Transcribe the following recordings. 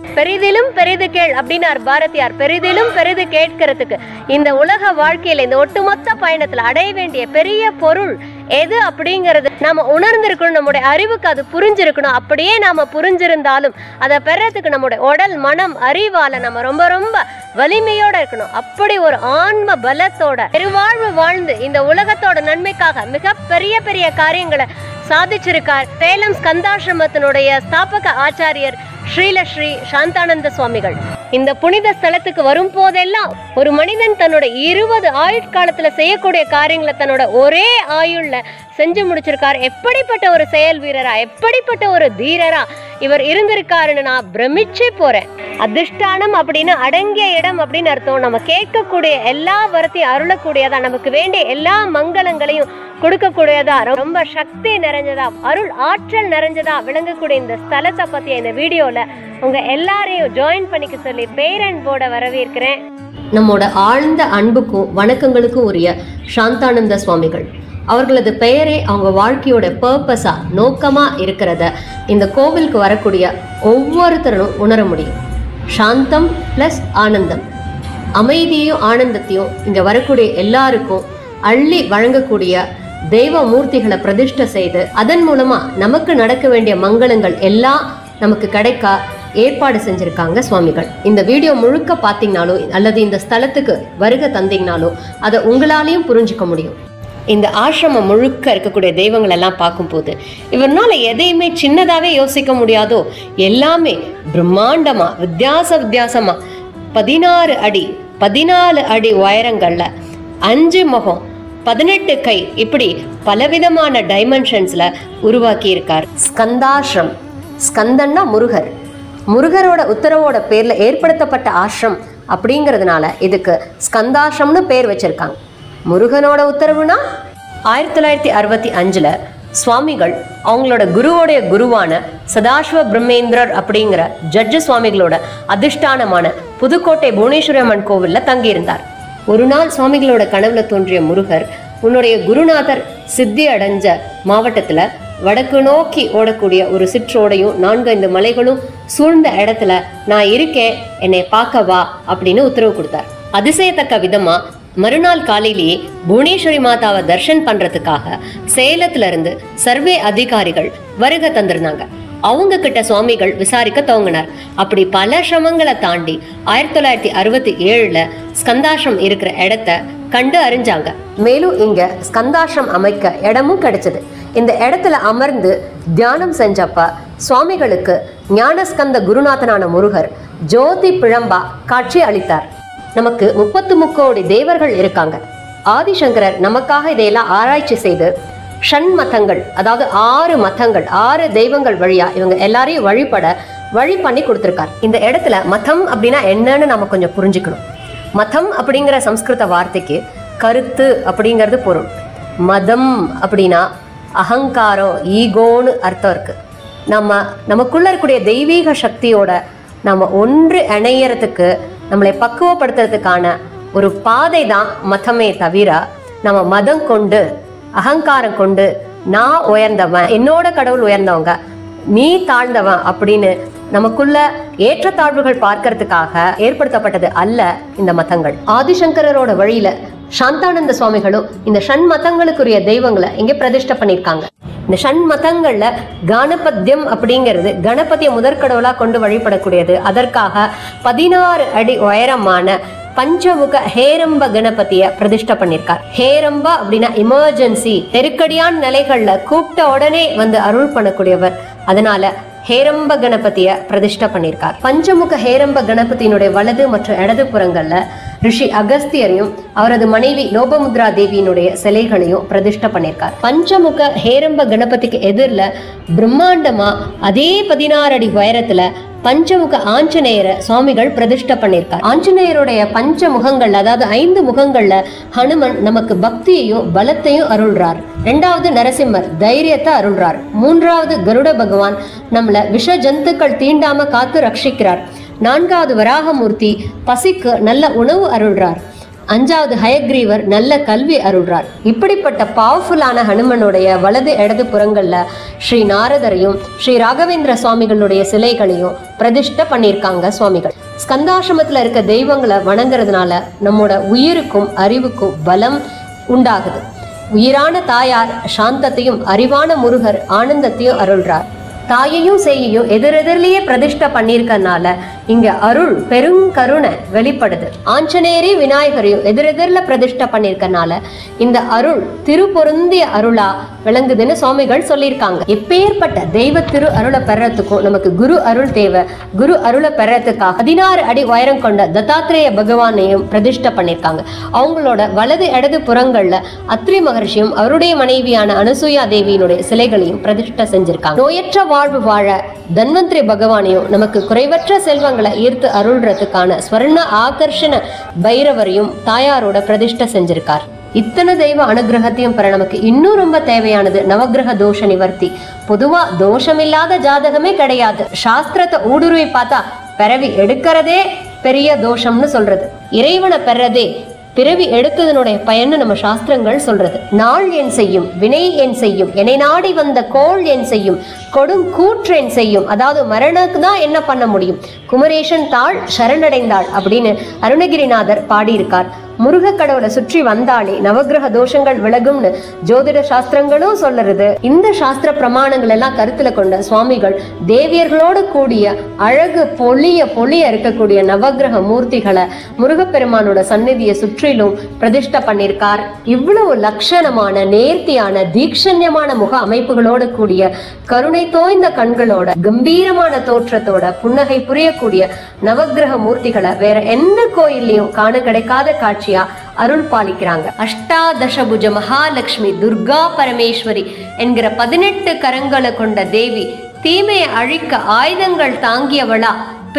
பெரிதிலும் பெரிது கேள் அப்படின்னார் பாரதியார் பெரிதிலும் பெரிது கேட்கறதுக்கு இந்த உலக வாழ்க்கையில இந்த ஒட்டுமொத்த பயணத்துல அடைய வேண்டிய பெரிய பொருள் எது அப்படிங்கறது நாம உணர்ந்திருக்கணும் நம்முடைய அறிவுக்கு அது புரிஞ்சிருக்கணும் அப்படியே நாம புரிஞ்சிருந்தாலும் அதை பெறறதுக்கு நம்முடைய உடல் மனம் அறிவால நம்ம ரொம்ப ரொம்ப வலிமையோட இருக்கணும் அப்படி ஒரு ஆன்ம பலத்தோட பெருவாழ்வு வாழ்ந்து இந்த உலகத்தோட நன்மைக்காக மிக பெரிய பெரிய காரியங்களை சாதிச்சிருக்கார் சேலம் ஸ்கந்தாசிரமத்தினுடைய ஸ்தாபக ஆச்சாரியர் ஸ்ரீலஸ்ரீ சாந்தானந்த சுவாமிகள் இந்த புனித ஸ்தலத்துக்கு வரும் போதெல்லாம் ஒரு மனிதன் தன்னோட இருபது ஆயுட்காலத்துல செய்யக்கூடிய காரியங்களை தன்னோட ஒரே ஆயுள்ல செஞ்சு முடிச்சிருக்கார் எப்படிப்பட்ட ஒரு செயல் வீரரா எப்படிப்பட்ட ஒரு தீரரா இவர் இருந்திருக்காருன்னு நான் பிரமிச்சே போறேன் அதிஷ்டானம் அப்படின்னு அடங்கிய இடம் அப்படின்னு அர்த்தம் நம்ம கேட்கக்கூடிய எல்லா வரத்தையும் அருளக்கூடியதா நமக்கு வேண்டிய எல்லா மங்களங்களையும் கொடுக்கக்கூடியதா ரொம்ப சக்தி நிறைஞ்சதா அருள் ஆற்றல் நிறைஞ்சதா விளங்கக்கூடிய இந்த ஸ்தலத்தை பத்திய இந்த வீடியோல உங்க எல்லாரையும் ஜாயின் பண்ணிக்க சொல்லி பேரன்போட வரவேற்கிறேன் நம்மோட ஆழ்ந்த அன்புக்கும் வணக்கங்களுக்கும் உரிய சாந்தானந்த சுவாமிகள் அவர்களது பெயரே அவங்க வாழ்க்கையோட பர்பஸா நோக்கமா இருக்கிறத இந்த கோவிலுக்கு வரக்கூடிய ஒவ்வொருத்தரும் உணர முடியும் சாந்தம் ப்ளஸ் ஆனந்தம் அமைதியையும் ஆனந்தத்தையும் இங்க வரக்கூடிய எல்லாருக்கும் அள்ளி வழங்கக்கூடிய தெய்வ மூர்த்திகளை பிரதிஷ்டை செய்து அதன் மூலமா நமக்கு நடக்க வேண்டிய மங்களங்கள் எல்லாம் நமக்கு கிடைக்க ஏற்பாடு செஞ்சிருக்காங்க சுவாமிகள் இந்த வீடியோ முழுக்க பார்த்தீங்கனாலும் அல்லது இந்த ஸ்தலத்துக்கு வருகை தந்தீங்கனாலும் அதை உங்களாலையும் புரிஞ்சுக்க முடியும் இந்த ஆசிரமம் முழுக்க இருக்கக்கூடிய தெய்வங்கள் எல்லாம் பார்க்கும்போது இவர்னால எதையுமே சின்னதாவே யோசிக்க முடியாதோ எல்லாமே பிரம்மாண்டமா வித்தியாச வித்தியாசமா பதினாறு அடி பதினாலு அடி உயரங்கள்ல அஞ்சு முகம் பதினெட்டு கை இப்படி பலவிதமான டைமென்ஷன்ஸ்ல உருவாக்கி இருக்கார் ஸ்கந்தாஷ்ரம் ஸ்கந்தன்னா முருகர் முருகரோட உத்தரவோட பேர்ல ஏற்படுத்தப்பட்ட ஆசிரம் அப்படிங்கிறதுனால இதுக்கு ஸ்கந்தாசிரம்னு பேர் வச்சிருக்காங்க முருகனோட உத்தரவுனா ஆயிரத்தி தொள்ளாயிரத்தி அறுபத்தி அஞ்சுல சுவாமிகள் அவங்களோட குருவோடைய குருவான சதாசிவ பிரம்மேந்திரர் அப்படிங்கிற ஜட்ஜு சுவாமிகளோட அதிஷ்டானமான புதுக்கோட்டை புவனேஸ்வரி அம்மன் கோவில்ல தங்கியிருந்தார் ஒரு நாள் சுவாமிகளோட கனவுல தோன்றிய முருகர் உன்னுடைய குருநாதர் சித்தி அடைஞ்ச மாவட்டத்துல வடக்கு நோக்கி ஓடக்கூடிய ஒரு சிற்றோடையும் நான்கு ஐந்து மலைகளும் சூழ்ந்த இடத்துல நான் இருக்கேன் என்னை பார்க்க வா அப்படின்னு உத்தரவு கொடுத்தார் அதிசயத்தக்க விதமா மறுநாள் காலையிலேயே புவனேஸ்வரி மாதாவை தர்ஷன் பண்றதுக்காக சேலத்துல இருந்து சர்வே அதிகாரிகள் வருகை தந்திருந்தாங்க அவங்க கிட்ட சுவாமிகள் விசாரிக்க துவங்கினார் அப்படி பல சிரமங்களை தாண்டி ஆயிரத்தி தொள்ளாயிரத்தி அறுபத்தி ஏழுல ஸ்கந்தாசிரம் இருக்கிற இடத்த கண்டு அறிஞ்சாங்க மேலும் இங்க ஸ்கந்தாசிரம் அமைக்க இடமும் கிடைச்சது இந்த இடத்துல அமர்ந்து தியானம் செஞ்சப்ப சுவாமிகளுக்கு ஞானஸ்கந்த குருநாதனான முருகர் ஜோதி பிழம்பா காட்சி அளித்தார் நமக்கு முப்பத்து முக்கோடி தேவர்கள் இருக்காங்க ஆதிசங்கரர் நமக்காக இதையெல்லாம் ஆராய்ச்சி செய்து ஷண் மதங்கள் அதாவது ஆறு மதங்கள் ஆறு தெய்வங்கள் வழியா இவங்க எல்லாரையும் வழிபட வழி பண்ணி கொடுத்துருக்கார் இந்த இடத்துல மதம் அப்படின்னா என்னன்னு நம்ம கொஞ்சம் புரிஞ்சுக்கணும் மதம் அப்படிங்கிற சம்ஸ்கிருத வார்த்தைக்கு கருத்து அப்படிங்கிறது பொருள் மதம் அப்படின்னா அகங்காரம் ஈகோன்னு அர்த்தம் இருக்கு நம்ம நமக்குள்ள இருக்கக்கூடிய தெய்வீக சக்தியோட நம்ம ஒன்று இணையறதுக்கு நம்மளை பக்குவப்படுத்துறதுக்கான ஒரு பாதை தான் மதமே தவிர நம்ம மதம் கொண்டு அகங்காரம் கொண்டு நான் உயர்ந்தவன் என்னோட கடவுள் உயர்ந்தவங்க நீ தாழ்ந்தவன் அப்படின்னு நமக்குள்ள ஏற்றத்தாழ்வுகள் பார்க்கறதுக்காக ஏற்படுத்தப்பட்டது அல்ல இந்த மதங்கள் ஆதிசங்கரரோட வழியில சாந்தானந்த சுவாமிகளும் இந்த ஷண் மதங்களுக்குரிய தெய்வங்களை இங்கே பிரதிஷ்டை பண்ணியிருக்காங்க இந்த ஷண் மதங்கள்ல கானபத்தியம் அப்படிங்கிறது கணபதியை முதற்கடவுளா கொண்டு வழிபடக்கூடியது அதற்காக பதினாறு அடி உயரமான பஞ்சமுக ஹேரம்ப கணபதிய பிரதிஷ்டை பண்ணிருக்கார் ஹேரம்பா அப்படின்னா எமர்ஜென்சி நெருக்கடியான நிலைகள்ல கூப்பிட்ட உடனே வந்து அருள் பண்ணக்கூடியவர் அதனால ஹேரம்ப கணபதிய பிரதிஷ்டை பண்ணியிருக்கார் பஞ்சமுக ஹேரம்ப கணபதியினுடைய வலது மற்றும் இடது புறங்கள்ல ரிஷி அகஸ்தியரையும் அவரது மனைவி லோபமுத்ரா தேவியினுடைய சிலைகளையும் பிரதிஷ்டை பண்ணியிருக்கார் பஞ்சமுக ஹேரம்ப கணபதிக்கு எதிரில் பிரம்மாண்டமா அதே பதினாறு அடி உயரத்துல பஞ்சமுக ஆஞ்சநேயரை சுவாமிகள் பிரதிஷ்டை பண்ணியிருக்கார் ஆஞ்சநேயருடைய பஞ்ச முகங்கள் அதாவது ஐந்து முகங்கள்ல ஹனுமன் நமக்கு பக்தியையும் பலத்தையும் அருள்றார் ரெண்டாவது நரசிம்மர் தைரியத்தை அருள்றார் மூன்றாவது கருட பகவான் நம்மள விஷ ஜந்துக்கள் தீண்டாம காத்து ரட்சிக்கிறார் நான்காவது வராகமூர்த்தி பசிக்கு நல்ல உணவு அருள்றார் அஞ்சாவது ஹயக்ரீவர் நல்ல கல்வி அருள்றார் இப்படிப்பட்ட பவர்ஃபுல்லான ஹனுமனுடைய வலது இடது புறங்கள்ல ஸ்ரீ நாரதரையும் ஸ்ரீ ராகவேந்திர சுவாமிகளுடைய சிலைகளையும் பிரதிஷ்டை பண்ணியிருக்காங்க சுவாமிகள் ஸ்கந்தாசிரமத்துல இருக்க தெய்வங்களை வணங்குறதுனால நம்மோட உயிருக்கும் அறிவுக்கும் பலம் உண்டாகுது உயிரான தாயார் சாந்தத்தையும் அறிவான முருகர் ஆனந்தத்தையும் அருள்றார் தாயையும் சேயையும் எதிரெதிரிலேயே பிரதிஷ்டை பண்ணியிருக்கனால இங்க அருள் பெருங்கருணை வெளிப்படுது ஆஞ்சநேயரி விநாயகரையும் எதிரெதிரில் பிரதிஷ்டை பண்ணியிருக்கனால இந்த அருள் திருப்பொருந்திய அருளா விளங்குதுன்னு சுவாமிகள் சொல்லியிருக்காங்க எப்பேற்பட்ட தெய்வ திரு அருளை பெறத்துக்கும் நமக்கு குரு அருள் தேவை குரு அருளை பெறத்துக்காக பதினாறு அடி உயரம் கொண்ட தத்தாத்திரேய பகவானையும் பிரதிஷ்டை பண்ணியிருக்காங்க அவங்களோட வலது இடது புறங்கள்ல அத்ரி மகர்ஷியும் அவருடைய மனைவியான அனுசூயா தேவியினுடைய சிலைகளையும் பிரதிஷ்டை செஞ்சிருக்காங்க நோயற்ற வாழ்வு வாழ தன்வந்திரி பகவானையும் நமக்கு குறைவற்ற செல்வங்களை ஈர்த்து அருள்றதுக்கான ஸ்வர்ண ஆகர்ஷண பைரவரையும் தாயாரோட பிரதிஷ்டை செஞ்சிருக்கார் இத்தனை தெய்வ அனுகிரகத்தையும் பெற நமக்கு இன்னும் ரொம்ப தேவையானது நவக்கிரக தோஷ நிவர்த்தி பொதுவா தோஷமில்லாத ஜாதகமே கிடையாது சாஸ்திரத்தை ஊடுருவி பார்த்தா பிறவி எடுக்கிறதே பெரிய தோஷம்னு சொல்றது இறைவனை பெறதே பிறவி எடுத்ததனுடைய பயன்னு நம்ம சாஸ்திரங்கள் சொல்றது நாள் என் செய்யும் வினை என் செய்யும் என்னை நாடி வந்த கோள் என் செய்யும் கொடும் கூற்று என் செய்யும் அதாவது மரணக்கு தான் என்ன பண்ண முடியும் குமரேசன் தாள் சரணடைந்தாள் அப்படின்னு அருணகிரிநாதர் பாடியிருக்கார் முருக கடவுளை சுற்றி வந்தாலே நவக்கிரக தோஷங்கள் விலகும்னு ஜோதிட சாஸ்திரங்களும் சொல்லுறது இந்த சாஸ்திர பிரமாணங்கள் எல்லாம் கருத்துல கொண்ட சுவாமிகள் தேவியர்களோடு கூடிய அழகு பொலிய பொலிய இருக்கக்கூடிய நவக்கிரக மூர்த்திகளை முருகப்பெருமானோட சந்நிதியை சுற்றிலும் பிரதிஷ்டை பண்ணியிருக்கார் இவ்வளவு லட்சணமான நேர்த்தியான தீக்ஷண்யமான முக அமைப்புகளோடு கூடிய கருணை தோய்ந்த கண்களோட கம்பீரமான தோற்றத்தோட புன்னகை புரியக்கூடிய நவக்கிரக மூர்த்திகளை வேற எந்த கோயில்லையும் காண கிடைக்காத காட்சியா அருள் பாலிக்கிறாங்க அஷ்டாதசபுஜ மகாலட்சுமி துர்கா பரமேஸ்வரி என்கிற பதினெட்டு கரங்களை கொண்ட தேவி தீமையை அழிக்க ஆயுதங்கள் தாங்கியவளா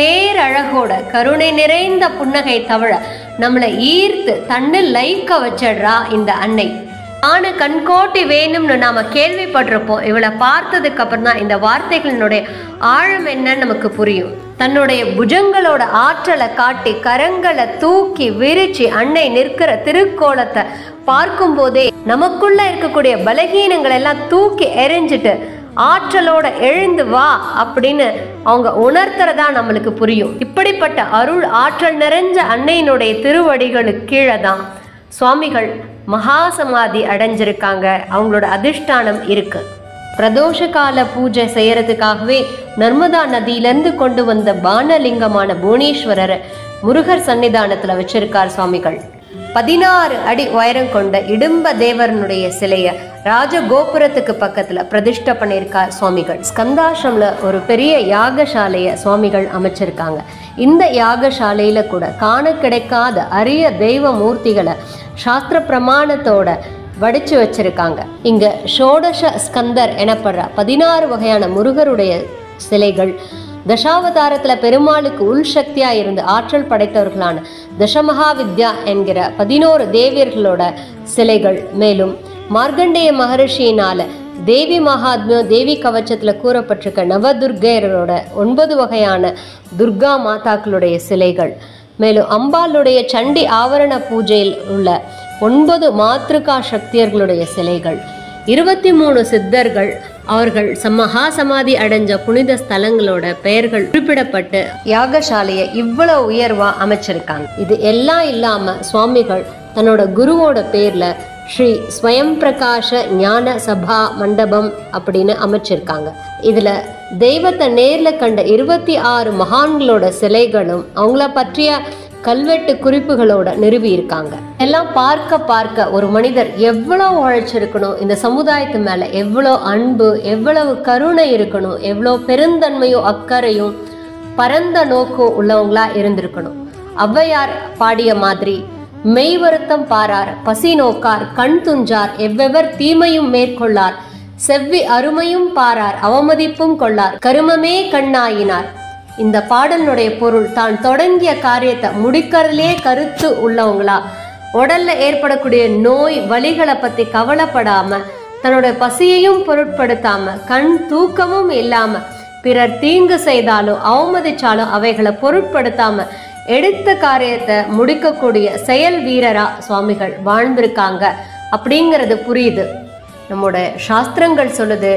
பேரழகோட கருணை நிறைந்த புன்னகை தவழ நம்மளை ஈர்த்து தன்னில் லைக்க வச்சிடுறா இந்த அன்னை ஆன கண்கோட்டி வேணும்னு நாம கேள்விப்பட்டிருப்போம் இவளை பார்த்ததுக்கு அப்புறம் தான் இந்த வார்த்தைகளினுடைய ஆழம் என்னன்னு நமக்கு புரியும் தன்னுடைய புஜங்களோட ஆற்றலை காட்டி கரங்களை தூக்கி விரிச்சு அன்னை நிற்கிற திருக்கோலத்தை பார்க்கும்போதே நமக்குள்ள இருக்கக்கூடிய பலகீனங்கள் எல்லாம் தூக்கி எரிஞ்சிட்டு ஆற்றலோட எழுந்து வா அப்படின்னு அவங்க உணர்த்துறதா நம்மளுக்கு புரியும் இப்படிப்பட்ட அருள் ஆற்றல் நிறைஞ்ச அன்னையினுடைய திருவடிகளுக்கு கீழே தான் சுவாமிகள் மகா சமாதி அடைஞ்சிருக்காங்க அவங்களோட அதிஷ்டானம் இருக்கு பிரதோஷ கால பூஜை செய்யறதுக்காகவே நர்மதா நதியிலேருந்து கொண்டு வந்த பானலிங்கமான புவனேஸ்வரரை முருகர் சன்னிதானத்துல வச்சிருக்கார் சுவாமிகள் பதினாறு அடி உயரம் கொண்ட இடும்ப தேவரனுடைய சிலைய ராஜகோபுரத்துக்கு பக்கத்துல பிரதிஷ்டை பண்ணியிருக்கார் சுவாமிகள் ஸ்கந்தாசிரம்ல ஒரு பெரிய யாகசாலைய சுவாமிகள் அமைச்சிருக்காங்க இந்த யாகசாலையில கூட காண கிடைக்காத அரிய தெய்வ மூர்த்திகளை சாஸ்திர பிரமாணத்தோட வடிச்சு வச்சிருக்காங்க இங்க ஷோடச ஸ்கந்தர் எனப்படுற பதினாறு வகையான முருகருடைய சிலைகள் தசாவதாரத்துல பெருமாளுக்கு உள் சக்தியா இருந்து ஆற்றல் படைத்தவர்களான தசமகா வித்யா என்கிற பதினோரு தேவியர்களோட சிலைகள் மேலும் மார்க்கண்டேய மகரிஷியினால தேவி மகாத்மியம் தேவி கவச்சத்துல கூறப்பட்டிருக்க நவதுர்கையரோட ஒன்பது வகையான துர்கா மாதாக்களுடைய சிலைகள் மேலும் அம்பாளுடைய சண்டி ஆவரண பூஜையில் உள்ள ஒன்பது மாத்ருகா சக்தியர்களுடைய சிலைகள் இருபத்தி மூணு சித்தர்கள் அவர்கள் சமஹா சமாதி அடைஞ்ச புனித ஸ்தலங்களோட பெயர்கள் குறிப்பிடப்பட்டு யாகசாலையை இவ்வளவு உயர்வா அமைச்சிருக்காங்க இது எல்லாம் இல்லாம சுவாமிகள் தன்னோட குருவோட பேர்ல ஸ்ரீ ஸ்வயம் பிரகாஷ ஞான சபா மண்டபம் அப்படின்னு அமைச்சிருக்காங்க இதுல தெய்வத்தை நேர்ல கண்ட இருபத்தி ஆறு மகான்களோட சிலைகளும் அவங்கள பற்றிய கல்வெட்டு குறிப்புகளோட நிறுவி இருக்காங்க எல்லாம் பார்க்க பார்க்க ஒரு மனிதர் எவ்வளவு உழைச்சிருக்கணும் இந்த சமுதாயத்து மேல எவ்வளோ அன்பு எவ்வளவு கருணை இருக்கணும் எவ்வளோ பெருந்தன்மையும் அக்கறையும் பரந்த நோக்கம் உள்ளவங்களா இருந்திருக்கணும் ஔவையார் பாடிய மாதிரி மெய் வருத்தம் பாரார் பசி நோக்கார் கண் துஞ்சார் எவ்வெவர் தீமையும் மேற்கொள்ளார் செவ்வி அருமையும் பாரார் அவமதிப்பும் கொள்ளார் கருமமே கண்ணாயினார் இந்த பாடலினுடைய பொருள் தான் தொடங்கிய காரியத்தை முடிக்கிறதுலே கருத்து உள்ளவங்களா உடல்ல ஏற்படக்கூடிய நோய் வலிகளை பத்தி கவலைப்படாம தன்னோட பசியையும் பொருட்படுத்தாம கண் தூக்கமும் இல்லாம பிறர் தீங்கு செய்தாலும் அவமதிச்சாலும் அவைகளை பொருட்படுத்தாம எடுத்த காரியத்தை முடிக்கக்கூடிய செயல் வீரரா சுவாமிகள் வாழ்ந்திருக்காங்க அப்படிங்கிறது புரியுது நம்மோட சாஸ்திரங்கள் சொல்லுது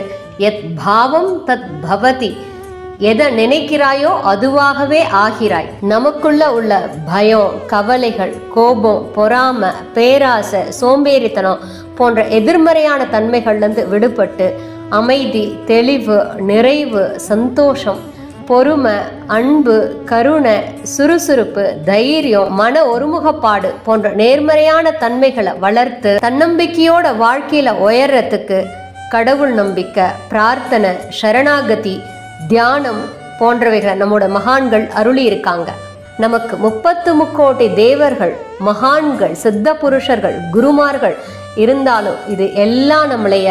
எத் பாவம் தத் பவதி எதை நினைக்கிறாயோ அதுவாகவே ஆகிறாய் நமக்குள்ள உள்ள பயம் கவலைகள் கோபம் பொறாமை பேராசை சோம்பேறித்தனம் போன்ற எதிர்மறையான தன்மைகள்லேருந்து விடுபட்டு அமைதி தெளிவு நிறைவு சந்தோஷம் பொறுமை அன்பு கருணை சுறுசுறுப்பு தைரியம் மன ஒருமுகப்பாடு போன்ற நேர்மறையான தன்மைகளை வளர்த்து தன்னம்பிக்கையோட வாழ்க்கையில உயர்றதுக்கு கடவுள் நம்பிக்கை பிரார்த்தனை சரணாகதி தியானம் போன்றவைகளை நம்மோட மகான்கள் அருளி இருக்காங்க நமக்கு முப்பத்து முக்கோடி தேவர்கள் மகான்கள் சித்த புருஷர்கள் குருமார்கள் இருந்தாலும் இது எல்லாம் நம்மளைய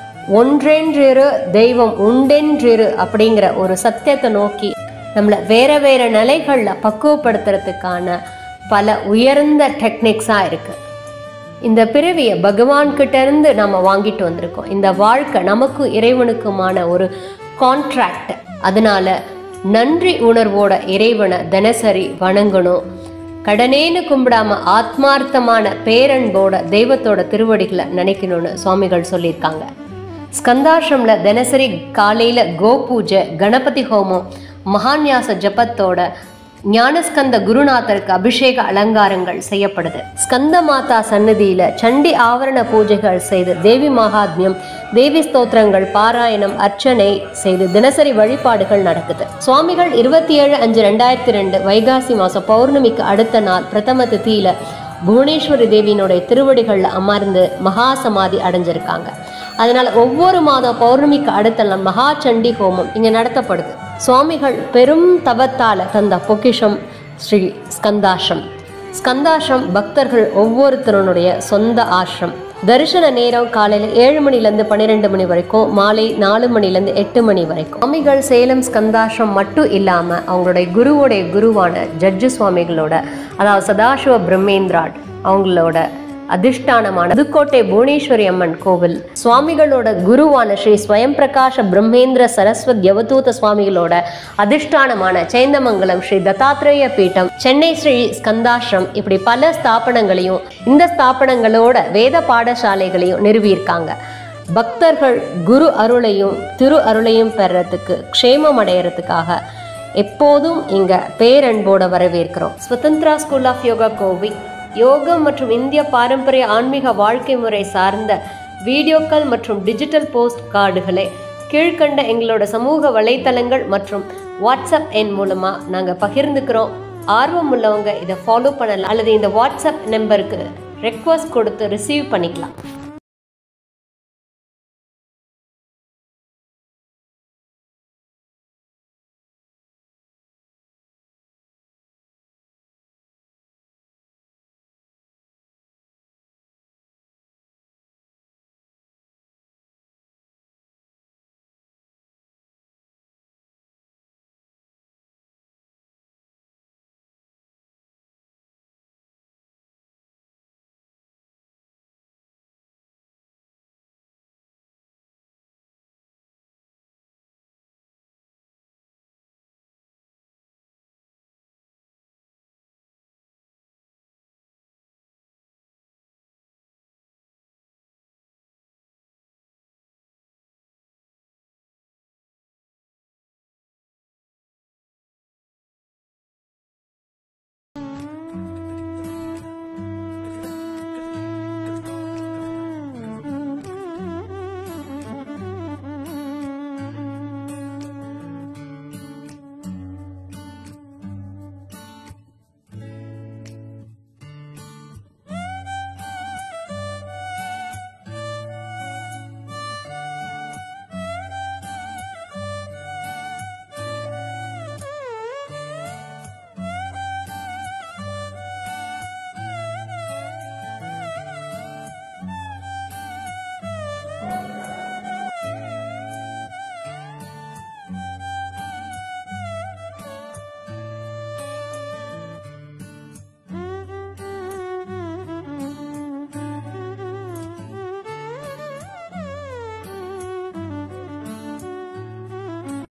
ஒன்றென்றிரு தெய்வம் உண்டென்றிரு அப்படிங்கிற ஒரு சத்தியத்தை நோக்கி நம்மளை வேற வேற நிலைகளில் பக்குவப்படுத்துறதுக்கான பல உயர்ந்த டெக்னிக்ஸாக இருக்கு இந்த பிறவியை பகவான் கிட்ட இருந்து நம்ம வாங்கிட்டு வந்திருக்கோம் இந்த வாழ்க்கை நமக்கும் இறைவனுக்குமான ஒரு கான்ட்ராக்ட் அதனால நன்றி உணர்வோட இறைவனை தினசரி வணங்கணும் கடனேன்னு கும்பிடாம ஆத்மார்த்தமான பேரன்போட தெய்வத்தோட திருவடிகளை நினைக்கணும்னு சுவாமிகள் சொல்லியிருக்காங்க ஸ்கந்தாசிரம்ல தினசரி காலையில கோ பூஜை கணபதி ஹோமம் மகான்யாச ஜபத்தோட ஞானஸ்கந்த குருநாதருக்கு அபிஷேக அலங்காரங்கள் செய்யப்படுது ஸ்கந்த மாதா சன்னதியில சண்டி ஆவரண பூஜைகள் செய்து தேவி மகாத்மியம் தேவி ஸ்தோத்திரங்கள் பாராயணம் அர்ச்சனை செய்து தினசரி வழிபாடுகள் நடக்குது சுவாமிகள் இருபத்தி ஏழு அஞ்சு ரெண்டாயிரத்தி ரெண்டு வைகாசி மாசம் பௌர்ணமிக்கு அடுத்த நாள் பிரதம திதியில புவனேஸ்வரி தேவியினுடைய திருவடிகள்ல அமர்ந்து மகா சமாதி அடைஞ்சிருக்காங்க அதனால ஒவ்வொரு மாதம் பௌர்ணமிக்கு அடுத்த நாள் மகா சண்டி ஹோமம் இங்க நடத்தப்படுது சுவாமிகள் பெரும் தவத்தால தந்த பொக்கிஷம் ஸ்ரீ ஸ்கந்தாஷ்ரம் ஸ்கந்தாஷ்ரம் பக்தர்கள் ஒவ்வொருத்தருடைய சொந்த ஆசிரம் தரிசன நேரம் காலையில் ஏழு மணிலேருந்து பன்னிரெண்டு மணி வரைக்கும் மாலை நாலு மணிலேருந்து எட்டு மணி வரைக்கும் சுவாமிகள் சேலம் ஸ்கந்தாஷ்ரம் மட்டும் இல்லாமல் அவங்களுடைய குருவோடைய குருவான ஜட்ஜு சுவாமிகளோட அதாவது சதாசிவ பிரம்மேந்திராட் அவங்களோட அதிஷ்டானமான புதுக்கோட்டை புவனேஸ்வரி அம்மன் கோவில் சுவாமிகளோட குருவான ஸ்ரீ ஸ்வயம் பிரகாஷ பிரம்மேந்திர சரஸ்வத் யவதூத சுவாமிகளோட அதிஷ்டானமான சேந்தமங்கலம் ஸ்ரீ தத்தாத்ரேய பீட்டம் சென்னை ஸ்ரீ ஸ்கந்தாஷ்ரம் இப்படி பல ஸ்தாபனங்களையும் இந்த ஸ்தாபனங்களோட வேத பாடசாலைகளையும் நிறுவியிருக்காங்க பக்தர்கள் குரு அருளையும் திரு அருளையும் பெறறதுக்கு க்ஷேமம் அடையறதுக்காக எப்போதும் இங்க பேரன்போட வரவேற்கிறோம் Swatantra school of yoga Kovai யோகம் மற்றும் இந்திய பாரம்பரிய ஆன்மீக வாழ்க்கை முறை சார்ந்த வீடியோக்கள் மற்றும் டிஜிட்டல் போஸ்ட் கார்டுகளை கீழ்கண்ட எங்களோட சமூக வலைத்தளங்கள் மற்றும் வாட்ஸ்அப் எண் மூலமாக நாங்கள் பகிர்ந்துக்கிறோம் ஆர்வம் உள்ளவங்க இதை ஃபாலோ பண்ணலாம் அல்லது இந்த வாட்ஸ்அப் நம்பருக்கு ரெக்வஸ்ட் கொடுத்து ரிசீவ் பண்ணிக்கலாம்